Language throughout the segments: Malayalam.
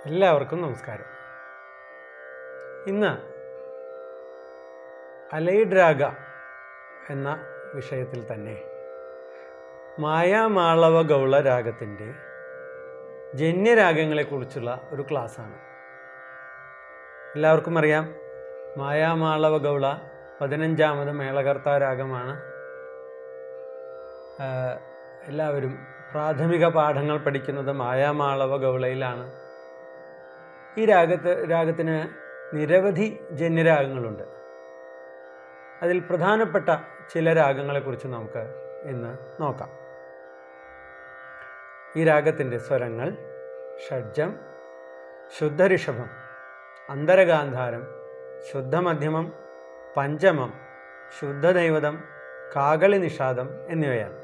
എല്ലാവർക്കും നമസ്കാരം ഇന്ന് അലൈഡ് രാഗ എന്ന വിഷയത്തിൽ തന്നെ മായാമാളവ ഗൗള രാഗത്തിൻ്റെ ജന്യരാഗങ്ങളെക്കുറിച്ചുള്ള ഒരു ക്ലാസ്സാണ് എല്ലാവർക്കും അറിയാം മായാമാളവ ഗൗള പതിനഞ്ചാമത് മേളകർത്ത രാഗമാണ് ആ, എല്ലാവരും പ്രാഥമിക പാഠങ്ങൾ പഠിക്കുന്നത് മായാമാളവ ഗൗളയിലാണ് ഈ രാഗത്ത് രാഗത്തിന് നിരവധി ജന്യരാഗങ്ങളുണ്ട് അതിൽ പ്രധാനപ്പെട്ട ചില രാഗങ്ങളെക്കുറിച്ച് നമുക്ക് ഇന്ന് നോക്കാം ഈ രാഗത്തിൻ്റെ സ്വരങ്ങൾ ഷഡ്ജം ശുദ്ധഋഷഭം അന്തരഗാന്ധാരം ശുദ്ധമധ്യമം പഞ്ചമം ശുദ്ധദൈവതം കാകളി നിഷാദം എന്നിവയാണ്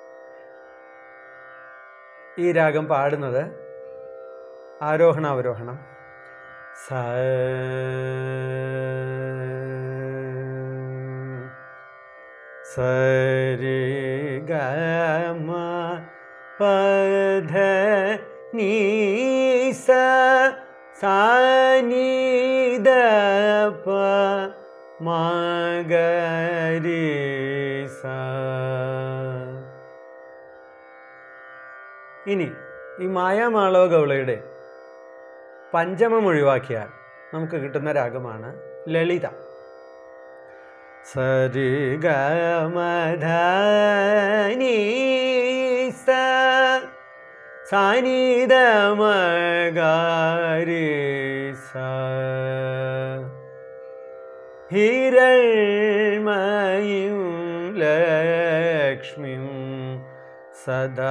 ഈ രാഗം പാടുന്നത് ആരോഹണ അവരോഹണം സ സരി ഗമ പധ നീ സ സാനി ദ പ മഗരി സ ഇനി ഈ മായാമാളവ ഗൗളയുടെ പഞ്ചമം ഒഴിവാക്കിയാൽ നമുക്ക് കിട്ടുന്ന രാഗമാണ് ലളിത സരി ഗമധനി സ സാനിദ മഗാരി സ ഹിരൾമയും ലക്ഷ്മിം സദാ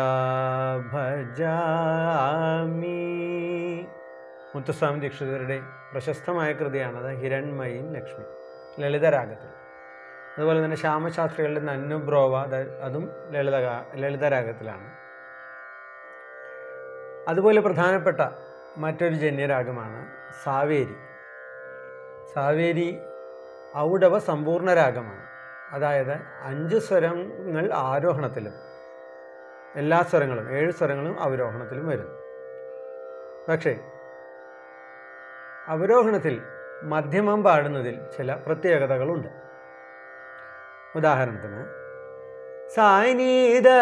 ഭജാമി മുത്തുസ്വാമി ദീക്ഷിതരുടെ പ്രശസ്തമായ കൃതിയാണത് ഹിരൺമയും ലക്ഷ്മി ലളിതരാഗത്തിൽ അതുപോലെ തന്നെ ശ്യാമശാസ്ത്രികളുടെ നന്നുബ്രോവ അത് അതും ലളിത ലളിതരാഗത്തിലാണ് അതുപോലെ പ്രധാനപ്പെട്ട മറ്റൊരു ജന്യരാഗമാണ് സാവേരി സാവേരി ഔഡവ സമ്പൂർണ്ണ രാഗമാണ് അതായത് അഞ്ച് സ്വരങ്ങൾ ആരോഹണത്തിലും എല്ലാ സ്വരങ്ങളും ഏഴ് സ്വരങ്ങളും അവരോഹണത്തിലും വരുന്നു പക്ഷേ അവരോഹണത്തിൽ മധ്യമം പാടുന്നതിൽ ചില പ്രത്യേകതകളുണ്ട് ഉദാഹരണത്തിന് സാനീത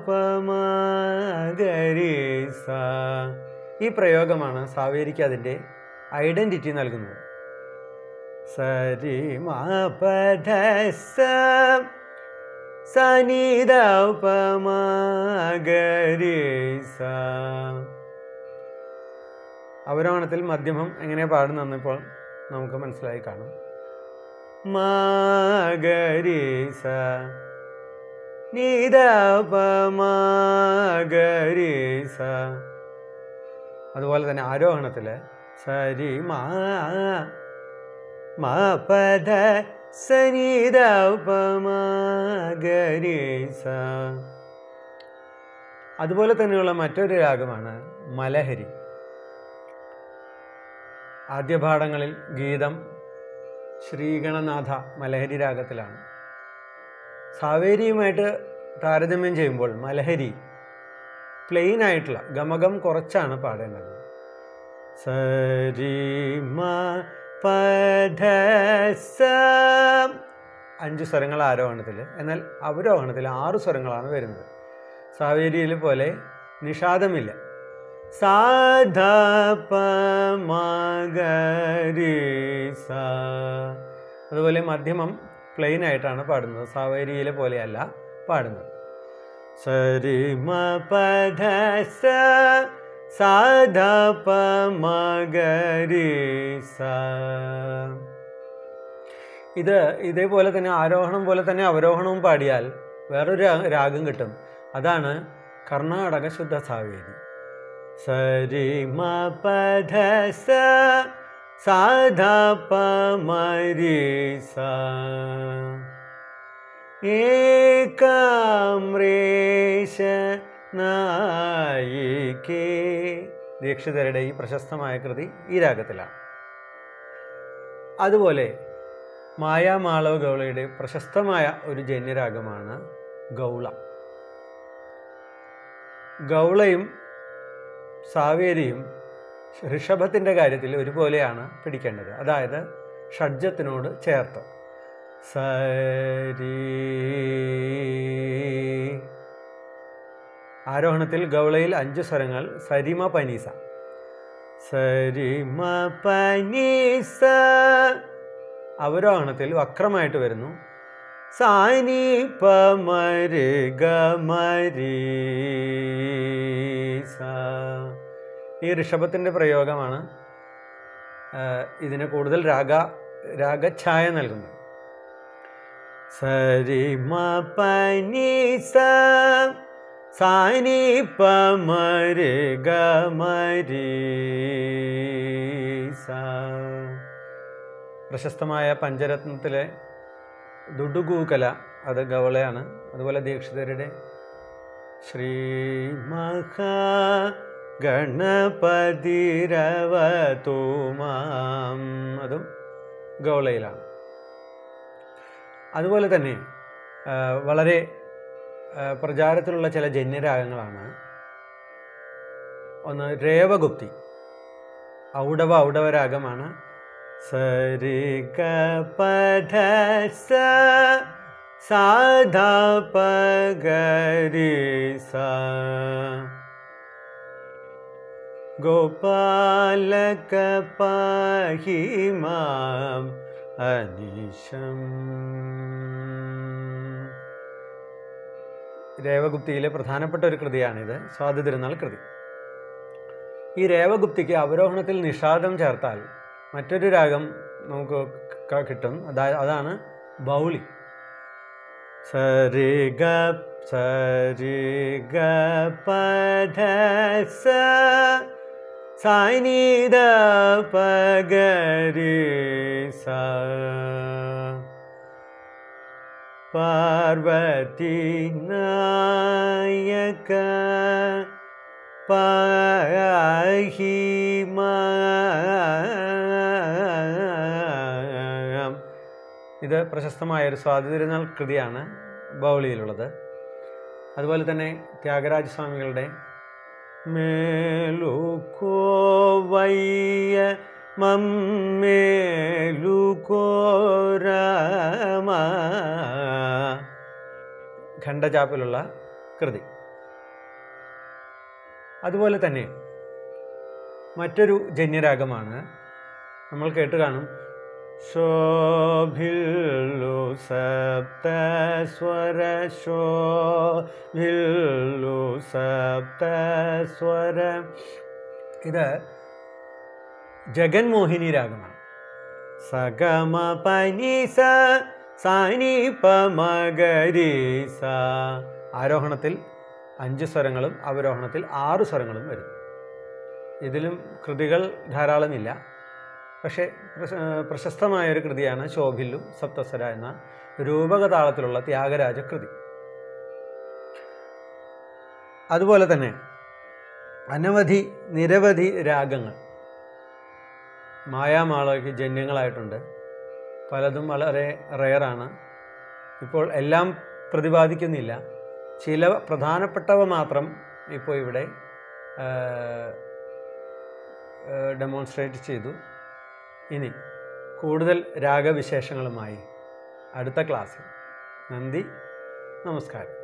ഉപമഗരി സ ഈ പ്രയോഗമാണ് സാവേരിക്ക് അതിൻ്റെ ഐഡൻറ്റിറ്റി നൽകുന്നത് സരി മപധ സ സനീത ഉപമഗരി സ അവരോഹണത്തിൽ മധ്യമം എങ്ങനെ പാടുന്നെന്ന് ഇപ്പോൾ നമുക്ക് മനസ്സിലായി കാണും മഗരി സ നീതപമഗരി സ അതുപോലെ തന്നെ ആരോഹണത്തിൽ സരി മാ മപധ സനീത ഉപമഗരി സ അതുപോലെ തന്നെയുള്ള മറ്റൊരു രാഗമാണ് മലഹരി ആദ്യ പാഠങ്ങളിൽ ഗീതം ശ്രീഗണനാഥ മലഹരി രാഗത്തിലാണ് സാവേരിയുമായിട്ട് താരതമ്യം ചെയ്യുമ്പോൾ മലഹരി പ്ലെയിൻ ആയിട്ടുള്ള ഗമകം കുറച്ചാണ് പാടേണ്ടത് സരി മ പധ സ അഞ്ച് സ്വരങ്ങൾ ആരോഹണത്തിൽ എന്നാൽ അവരോഹണത്തിൽ ആറ് സ്വരങ്ങളാണ് വരുന്നത് സാവേരിയിൽ പോലെ നിഷാദമില്ല സാധപമഗരി സ അതുപോലെ മധ്യമം പ്ലെയിൻ ആയിട്ടാണ് പാടുന്നത് സാവേരിയിലെ പോലെയല്ല പാടുന്നത് സരി മ പധ സ സാധപമഗരി സ ഇത് ഇതേപോലെ തന്നെ ആരോഹണം പോലെ തന്നെ അവരോഹണവും പാടിയാൽ വേറൊരു രാ- രാഗം കിട്ടും അതാണ് കർണാടക ശുദ്ധ സാവേരി സരി മ പധ സ സാധപമരി സ ഏകാമ്രേശ നായികേ ദീക്ഷിതരുടെ ഈ പ്രശസ്തമായ കൃതി ഈ രാഗത്തിലാണ് അതുപോലെ മായാമാളവ ഗൗളയുടെ പ്രശസ്തമായ ഒരു ജന്യരാഗമാണ് ഗൗള ഗൗളയും സാവേരിയും ഋഷഭത്തിൻ്റെ കാര്യത്തിൽ ഒരുപോലെയാണ് പിടിക്കേണ്ടത് അതായത് ഷഡ്ജത്തിനോട് ചേർത്ത് സരി ആരോഹണത്തിൽ ഗൗളയിൽ അഞ്ച് സ്വരങ്ങൾ സരിമ പനീസ സരിമ പനീസ അവരോഹണത്തിൽ വക്രമായിട്ട് വരുന്നു സാനി പമരി ഗമരി ഈ ഋഷഭത്തിൻ്റെ പ്രയോഗമാണ് ആ, ഇതിന് കൂടുതൽ രാഗ രാഗഛായ നൽകുന്നത് സരിമ പനീസ സാനി പമരി ഗമരി പ്രശസ്തമായ പഞ്ചരത്നത്തിലെ ദുഡുഗൂകല അത് ഗവളയാണ് അതുപോലെ ദീക്ഷിതരുടെ ശ്രീ മഹാ ഗണപതിരവതുമാം അതും ഗൗളയിലാണ് അതുപോലെ തന്നെ ആ, വളരെ ആ, പ്രചാരത്തിലുള്ള ചില ജന്യരാഗങ്ങളാണ് ഒന്ന് രേവഗുപ്തി ഔഡവ ഔഡവ രാഗമാണ് സരി ഗ പധ സ സാധ പഗരി സ ഗോപാലക പാഹി മാം അനിശം രേവഗുപ്തിയിലെ പ്രധാനപ്പെട്ട ഒരു കൃതിയാണിത് സ്വാതി തിരുനാൾ കൃതി ഈ രേവഗുപ്തിക്ക് അവരോഹണത്തിൽ നിഷാദം ചേർത്താൽ മറ്റൊരു രാഗം നമുക്ക് ക- കിട്ടും അതാ അതാണ് ബൗളി സരി ഗ സരി ഗ പധ സ സാനി ദ പഗരി സ പാർവതി നായക പാഹി മാം ഇത് പ്രശസ്തമായ ഒരു സ്വാതി തിരുനാൾ കൃതിയാണ് ബൗളിയിലുള്ളത് അതുപോലെ തന്നെ ത്യാഗരാജ സ്വാമികളുടെ മേലുക്കോവയ്യ മമ്മേലുക്കോരാമ ഖണ്ഡചാപ്പിലുള്ള കൃതി അതുപോലെ തന്നെ മറ്റൊരു ജന്യരാഗമാണ് നമ്മൾ കേട്ട് കാണും ശോഭില്ലു സപ്തസ്വര ശോഭില്ലു സപ്തസ്വര ഇത് ജഗൻമോഹിനി രാഗമാണ് സഗമ പനീസ സാനി പമഗരി സ ആരോഹണത്തിൽ അഞ്ച് സ്വരങ്ങളും അവരോഹണത്തിൽ ആറ് സ്വരങ്ങളും വരും ഇതിലും കൃതികൾ ധാരാളമില്ല പക്ഷേ പ്രശ- പ്രശസ്തമായ ഒരു കൃതിയാണ് ശോഭില്ലു സപ്തസ്വര എന്ന രൂപകതാളത്തിലുള്ള ത്യാഗരാജ കൃതി അതുപോലെ തന്നെ അനവധി നിരവധി രാഗങ്ങൾ മായാമാളയ്ക്ക് ജന്യങ്ങളായിട്ടുണ്ട് പലതും വളരെ റെയറാണ് ഇപ്പോൾ എല്ലാം പ്രതിപാദിക്കുന്നില്ല ചില പ്രധാനപ്പെട്ടവ മാത്രം ഇപ്പോൾ ഇവിടെ ഡെമോൺസ്ട്രേറ്റ് ചെയ്തു ഇനി കൂടുതൽ രാഗവിശേഷങ്ങളുമായി അടുത്ത ക്ലാസ്സിൽ നന്ദി നമസ്കാരം